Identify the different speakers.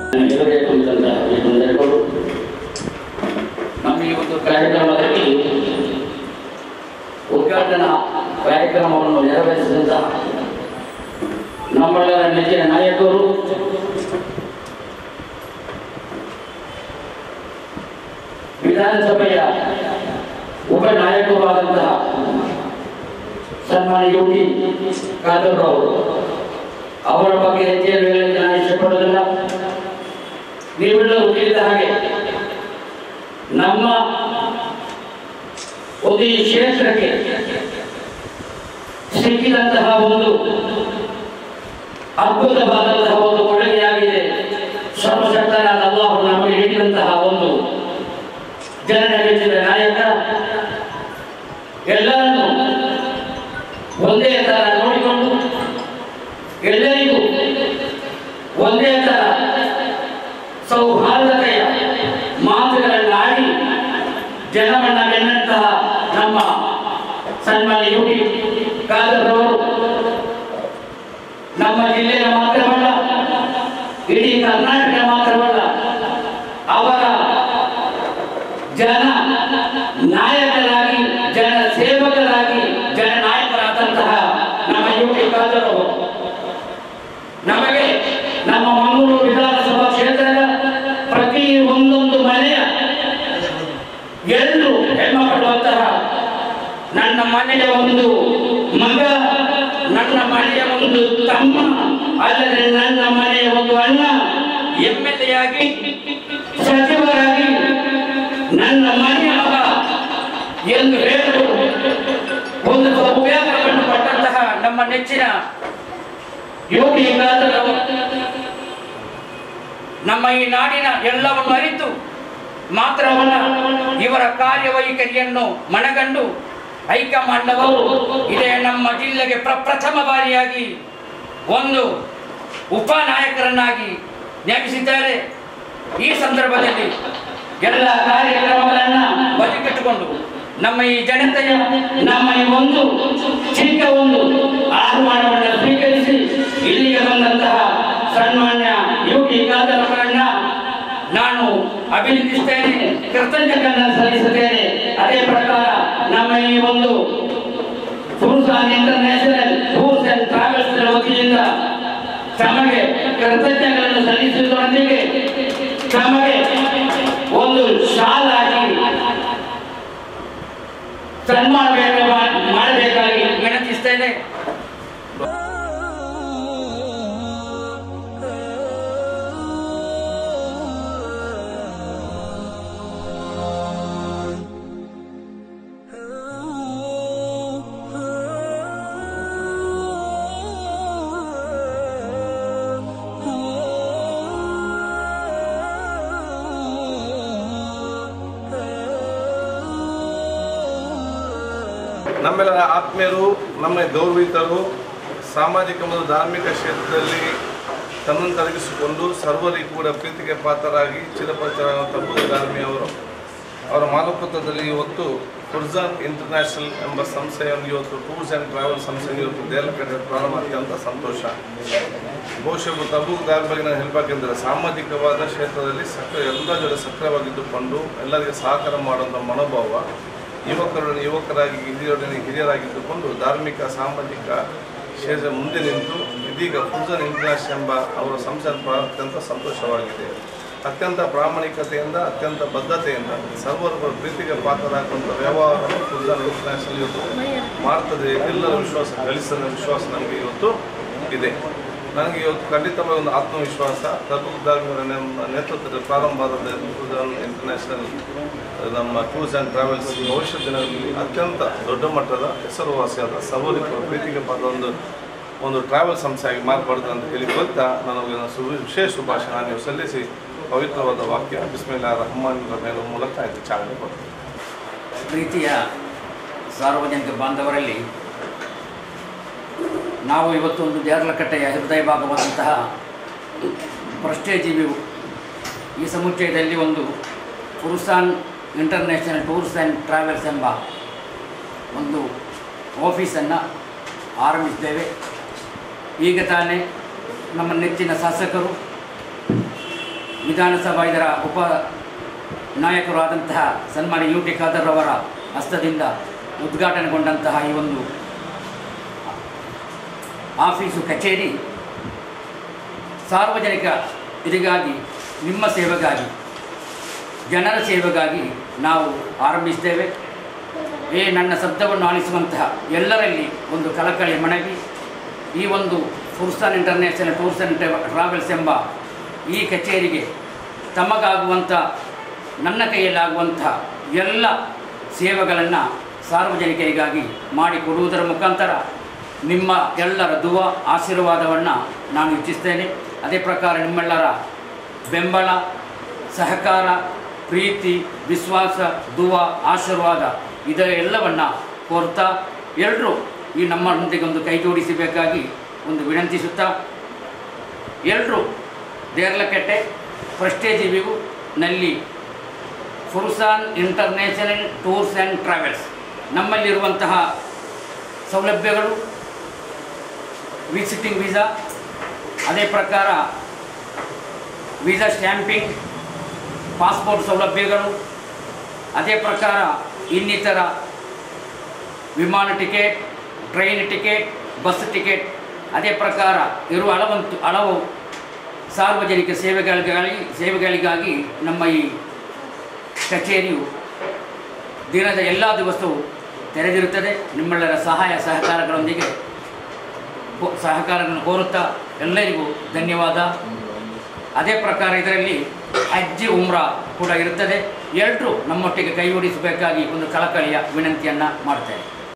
Speaker 1: ಎದುರೇ ಕುರಿತಂತಹ ಈ ತೊಂದರೆಗಳು ನಮ್ಮ ಈ ಒಂದು ಕಾರ್ಯಕ್ರಮದಲ್ಲಿ ಉದ್ಘಾಟನಾ ಕಾರ್ಯಕ್ರಮವನ್ನು ನೆರವೇರಿಸಿದಂತಹ ನಮ್ಮೆಲ್ಲರ ನೆಚ್ಚಿನ ನಾಯಕರು ವಿಧಾನಸಭೆಯ ಉಪನಾಯಕರಾದಂತಹ ಸನ್ಮಾನ್ಯ ಯೋಗಿ ಖಾದರ್ ಅವರು ಅವರ ಬಗ್ಗೆ ಹೆಚ್ಚಿನ ಹೇಳಲಿಕ್ಕೆ ನಾನು ಇಷ್ಟಪಡೋದಿಲ್ಲ ನೀವೆಲ್ಲರೂ ತಿಳಿದ ಹಾಗೆ ನಮ್ಮ ಒಂದು ಈ ಕ್ಷೇತ್ರಕ್ಕೆ ಸಿಕ್ಕಿದಂತಹ ಒಂದು ಅದ್ಭುತವಾದಂತಹ ಒಂದು ಕೊಡುಗೆಯಾಗಿದೆ ಸರ್ವಶಕ್ತನಾದ ಅಲ್ಲಾಹು ನಮಗೆ ನೀಡಿದಂತಹ ಒಂದು ಜನರ ಮೆಚ್ಚಿದ ನಾಯಕ ಎಲ್ಲರನ್ನು ಒಂದೇ ತರ ನೋಡಿಕೊಂಡು ಎಲ್ಲರಿಗೂ ಒಂದೇ ತರ ಸೌಹಾರ್ದತೆಯ ಮಾತುಗಳನ್ನಾಡಿ ಜನಮನ್ನ ಗೆನ್ನಂತಹ ನಮ್ಮ ಸನ್ಮಾನ್ಯ ಯೋಗಿ ಕಾದರವರು ನಮ್ಮ ಜಿಲ್ಲೆಯ ಮಾತ್ರವಲ್ಲ ಇಡೀ ಕರ್ನಾಟಕ ಮಾತ್ರವಲ್ಲ ಅವರ ಜನ ನಾಯಕರಾಗಿ ಜನ ಸೇವಕರಾಗಿ ಜನ ನಾಯಕರಾದಂತಹ ನಮ್ಮ ಯೋಗಿ ಕಾದರವರು ನಮಗೆ ನಮ್ಮ ಮಂಗಳೂರು ವಿಧಾನಸಭಾ ಕ್ಷೇತ್ರದ ಪ್ರತಿ ಒಂದೊಂದು ಮನೆಯ ಎಲ್ಲರೂ ಹೆಮ್ಮೆ ಪಡುವಂತಹ ನನ್ನ ಮನೆಯ ಒಂದು ಮಗ ನನ್ನ ಮನೆಯ ಒಂದು ತಮ್ಮ ಅಲ್ಲದೆ ನನ್ನ ಮನೆಯ ಒಂದು ಅಣ್ಣ ಎಂ ಎಲ್ ಎ ಆಗಿ ಸಚಿವರಾಗಿ ನನ್ನ ಮನೆಯ ಮಗ ಎಂದು ಹೇಳಲು ಒಂದು ಸೌಭಾಗ್ಯವನ್ನು ಪಟ್ಟಂತಹ ನಮ್ಮ ನೆಚ್ಚಿನ ಯೋಗಿ ಕಾದರವರು ನಮ್ಮ ಈ ನಾಡಿನ ಎಲ್ಲವನ್ನು ಅರಿತು ಮಾತ್ರವಲ್ಲ ಇವರ ಕಾರ್ಯವೈಖರಿಯನ್ನು ಮನಗಂಡು ಹೈಕಮಾಂಡ್ ಅವರು ಇದೇ ನಮ್ಮ ಜಿಲ್ಲೆಗೆ ಪ್ರಪ್ರಥಮ ಬಾರಿಯಾಗಿ ಒಂದು ಉಪನಾಯಕರನ್ನಾಗಿ ನೇಮಿಸಿದ್ದಾರೆ ಈ ಸಂದರ್ಭದಲ್ಲಿ ಎಲ್ಲ ಕಾರ್ಯಕ್ರಮಗಳನ್ನ ಬದಿಕಟ್ಟಿಕೊಂಡು ನಮ್ಮ ಈ ಜನತೆಯ ನಮ್ಮ ಈ ಒಂದು ಚಿಕ್ಕ ಒಂದು ಆಹ್ವಾನವನ್ನು ಸ್ವೀಕರಿಸಿ ಇಲ್ಲಿಗೆ ಬಂದಂತಹ ಸನ್ಮಾನ್ಯ ಯೋಗಿ ಖಾದರ್ ಅವರನ್ನ ನಾನು ಅಭಿನಂದಿಸ್ತೇನೆ ಕೃತಜ್ಞತೆಯನ್ನು ಸಲ್ಲಿಸುತ್ತೇನೆ ಅದೇ ಪ್ರಕಾರ ನಮ್ಮ ಈ ಒಂದು Sultan international tours and travels ವತಿಯಿಂದ ತಮಗೆ ಕೃತಜ್ಞತೆಗಳನ್ನು ಸಲ್ಲಿಸುವುದರೊಂದಿಗೆ ತಮಗೆ ಒಂದು ಶಾಲಾಗಿ ಸನ್ಮಾನ ಮಾಡಬೇಕಾಗಿ ವಿನಂತಿಸ್ತೇನೆ
Speaker 2: ನಮ್ಮೆಲ್ಲರ ಆತ್ಮೀಯರು ನಮ್ಮ ಗೌರವಿತರು ಸಾಮಾಜಿಕ ಮತ್ತು ಧಾರ್ಮಿಕ ಕ್ಷೇತ್ರದಲ್ಲಿ ತನ್ನನ್ನು ತೊಡಗಿಸಿಕೊಂಡು ಸರ್ವರಿಗೂ ಕೂಡ ಪ್ರೀತಿಗೆ ಪಾತ್ರರಾಗಿ ಚಿರಪರಿಚಯ ತಬ್ಬು ಗಾರ್ಮಿ ಅವರು ಅವರ ಮಾಲಕತ್ವದಲ್ಲಿ ಇವತ್ತು ಫುರ್ಜಾನ್ ಇಂಟರ್ನ್ಯಾಷನಲ್ ಎಂಬ ಸಂಸ್ಥೆಯನ್ನು ಇವತ್ತು ಟೂರ್ಸ್ ಆ್ಯಂಡ್ ಟ್ರಾವೆಲ್ ಸಂಸ್ಥೆಯನ್ನು ಇವತ್ತು ದೇಲಕಟ್ಟೆ ಪ್ರಾರಂಭ ಅತ್ಯಂತ ಸಂತೋಷ ಬಹುಶಃ ತಬ್ಬು ದಾರ್ ಬಗ್ಗೆ ನಾನು ಹೇಳಬೇಕೆಂದರೆ ಸಾಮಾಜಿಕವಾದ ಕ್ಷೇತ್ರದಲ್ಲಿ ಸಕ್ರಿಯ ಎಲ್ಲ ಜೊತೆ ಸಕ್ರಿಯವಾಗಿದ್ದುಕೊಂಡು ಎಲ್ಲರಿಗೆ ಸಹಕಾರ ಮಾಡುವಂಥ ಮನೋಭಾವ ಯುವಕರೊಡನೆ ಯುವಕರಾಗಿ ಹಿರಿಯರೊಡನೆ ಹಿರಿಯರಾಗಿದ್ದುಕೊಂಡು ಧಾರ್ಮಿಕ ಸಾಮಾಜಿಕ ಕ್ಷೇತ್ರ ಮುಂದೆ ನಿಂತು ಇದೀಗ ಫುಲ್ಸನ್ ಇಂಟರ್ನ್ಯಾಷನಲ್ ಎಂಬ ಅವರ ಸಂಸ್ಥೆ ಅತ್ಯಂತ ಸಂತೋಷವಾಗಿದೆ ಅತ್ಯಂತ ಪ್ರಾಮಾಣಿಕತೆಯಿಂದ ಅತ್ಯಂತ ಬದ್ಧತೆಯಿಂದ ಸರ್ವರ ಪ್ರೀತಿಗೆ ಪಾತ್ರರಾಗುವಂಥ ವ್ಯವಹಾರವನ್ನು ಫುಲ್ಸನ್ ಇಂಟರ್ನ್ಯಾಷನಲ್ ಇವತ್ತು ಮಾಡ್ತದೆ ಎಲ್ಲರ ವಿಶ್ವಾಸ ಗಳಿಸಿದ ವಿಶ್ವಾಸ ನಮಗೆ ಇವತ್ತು ಇದೆ ನನಗೆ ಇವತ್ತು ಖಂಡಿತವಾಗಿ ಒಂದು ಆತ್ಮವಿಶ್ವಾಸ ತಬ್ಬು ಧಾರ್ಮಿಕರ ನೇತೃತ್ವದ ಪ್ರಾರಂಭ ಆದ ಇಂಟರ್ನ್ಯಾಷನಲ್ ನಮ್ಮ ಟೂರ್ಸ್ ಆ್ಯಂಡ್ ಟ್ರಾವೆಲ್ಸ್ ಭವಿಷ್ಯ ದಿನಗಳಲ್ಲಿ ಅತ್ಯಂತ ದೊಡ್ಡ ಮಟ್ಟದ ಹೆಸರುವಾಸಿಯಾದ ಸರ್ವರಿಕರ ಪ್ರೀತಿಗೆ ಪಾತ್ರ ಒಂದು ಒಂದು ಟ್ರಾವೆಲ್ ಸಂಸ್ಥೆಯಾಗಿ ಮಾರ್ಪಡ್ತದೆ ಅಂತ ಹೇಳಿ ಗೊತ್ತಾ ನನಗೆ ಒಂದು ಶುಭ ವಿಶೇಷ ಶುಭಾಶಯ ನೀವು ಸಲ್ಲಿಸಿ ಪವಿತ್ರವಾದ ವಾಕ್ಯ ಬಿಸ್ಮಿಲ್ಲಾ ರಹಮಾನ್ ರಹಮೇಲ ಮೂಲಕ ಇದು ಚಾಲನೆ ಕೊಡ್ತೀನಿ
Speaker 3: ಪ್ರೀತಿಯ ಸಾರ್ವಜನಿಕ ಬಾಂಧವರಲ್ಲಿ ನಾವು ಇವತ್ತೊಂದು ದೇರ್ಲಕಟ್ಟೆಯ ಹೃದಯ ಭಾಗವಾದಂತಹ ಭ್ರಷ್ಟೇಜೀವಿ ಈ ಸಮುಚ್ಚಯದಲ್ಲಿ ಒಂದು Fursan international tours and travels ಎಂಬ ಒಂದು ಆಫೀಸನ್ನು ಆರಂಭಿಸಿದ್ದೇವೆ ಈಗ ತಾನೇ ನಮ್ಮ ನೆಚ್ಚಿನ ಶಾಸಕರು ವಿಧಾನಸಭಾ ಇದರ ಉಪ ನಾಯಕರು ಆದಂತಹ ಸನ್ಮಾನ್ಯ ಯು ಟಿ ಖಾದರ್ ಅವರ ಹಸ್ತದಿಂದ ಉದ್ಘಾಟನೆಗೊಂಡಂತಹ ಈ ಒಂದು ಆಫೀಸು ಕಚೇರಿ ಸಾರ್ವಜನಿಕ ಇದಕ್ಕಾಗಿ ನಿಮ್ಮ ಸೇವೆಗಾಗಿ ಜನರ ಸೇವೆಗಾಗಿ ನಾವು ಆರಂಭಿಸ್ತೇವೆ ಏ ನನ್ನ ಶಬ್ದವನ್ನು ಆಲಿಸುವಂತಹ ಎಲ್ಲರಲ್ಲಿ ಒಂದು ಕಳಕಳಿ ಮನವಿ ಈ ಒಂದು Fursan international tours and travels ಎಂಬ ಈ ಕಚೇರಿಗೆ ತಮಗಾಗುವಂಥ ನನ್ನ ಕೈಯಲ್ಲಾಗುವಂಥ ಎಲ್ಲ ಸೇವೆಗಳನ್ನು ಸಾರ್ವಜನಿಕರಿಗಾಗಿ ಮಾಡಿಕೊಡುವುದರ ಮುಖಾಂತರ ನಿಮ್ಮ ಎಲ್ಲರ ದುವ ಆಶೀರ್ವಾದವನ್ನು ನಾನು ಇಚ್ಛಿಸ್ತೇನೆ ಅದೇ ಪ್ರಕಾರ ನಿಮ್ಮೆಲ್ಲರ ಬೆಂಬಲ ಸಹಕಾರ ಪ್ರೀತಿ ವಿಶ್ವಾಸ ದುವ ಆಶೀರ್ವಾದ ಇದರ ಎಲ್ಲವನ್ನು ಕೋರ್ತಾ ಎಲ್ಲರೂ ಈ ನಮ್ಮೊಂದಿಗೆ ಒಂದು ಕೈ ಜೋಡಿಸಬೇಕಾಗಿ ಒಂದು ವಿನಂತಿಸುತ್ತಾ ಎಲ್ಲರೂ ದೇರ್ಲಕೆಟ್ಟೆ ಪ್ರೆಸ್ಟೇಜ್ ವ್ಯೂ ನಲ್ಲಿ Fursan international tours and travels ನಮ್ಮಲ್ಲಿರುವಂತಹ ಸೌಲಭ್ಯಗಳು ವಿಸಿಟಿಂಗ್ ವೀಸಾ ಅದೇ ಪ್ರಕಾರ ವೀಸಾ ಸ್ಟ್ಯಾಂಪಿಂಗ್ ಪಾಸ್ಪೋರ್ಟ್ ಸೌಲಭ್ಯಗಳು ಅದೇ ಪ್ರಕಾರ ಇನ್ನಿತರ ವಿಮಾನ ticket train ticket bus ticket ಅದೇ ಪ್ರಕಾರ ಇರುವ ಹಲವಂತು ಹಲವು ಸಾರ್ವಜನಿಕ ಸೇವೆಗಳಿಗಾಗಿ ಸೇವೆಗಳಿಗಾಗಿ ನಮ್ಮ ಈ ಕಚೇರಿಯು ದಿನದ ಎಲ್ಲ ದಿವಸವೂ ತೆರೆದಿರುತ್ತದೆ ನಿಮ್ಮೆಲ್ಲರ ಸಹಾಯ ಸಹಕಾರಗಳೊಂದಿಗೆ ಕೋ- ಸಹಕಾರಗಳನ್ನು ಕೋರುತ್ತಾ ಎಲ್ಲರಿಗೂ ಧನ್ಯವಾದ ಅದೇ ಪ್ರಕಾರ ಇದರಲ್ಲಿ ಹಜ್ಜಿ ಉಮ್ರಾ ಕೂಡ ಇರುತ್ತದೆ ಎಲ್ಲರೂ ನಮ್ಮೊಟ್ಟಿಗೆ ಕೈ ಜೋಡಿಸಬೇಕಾಗಿ ಒಂದು ಕಳಕಳಿಯ ವಿನಂತಿಯನ್ನು ಮಾಡ್ತೇನೆ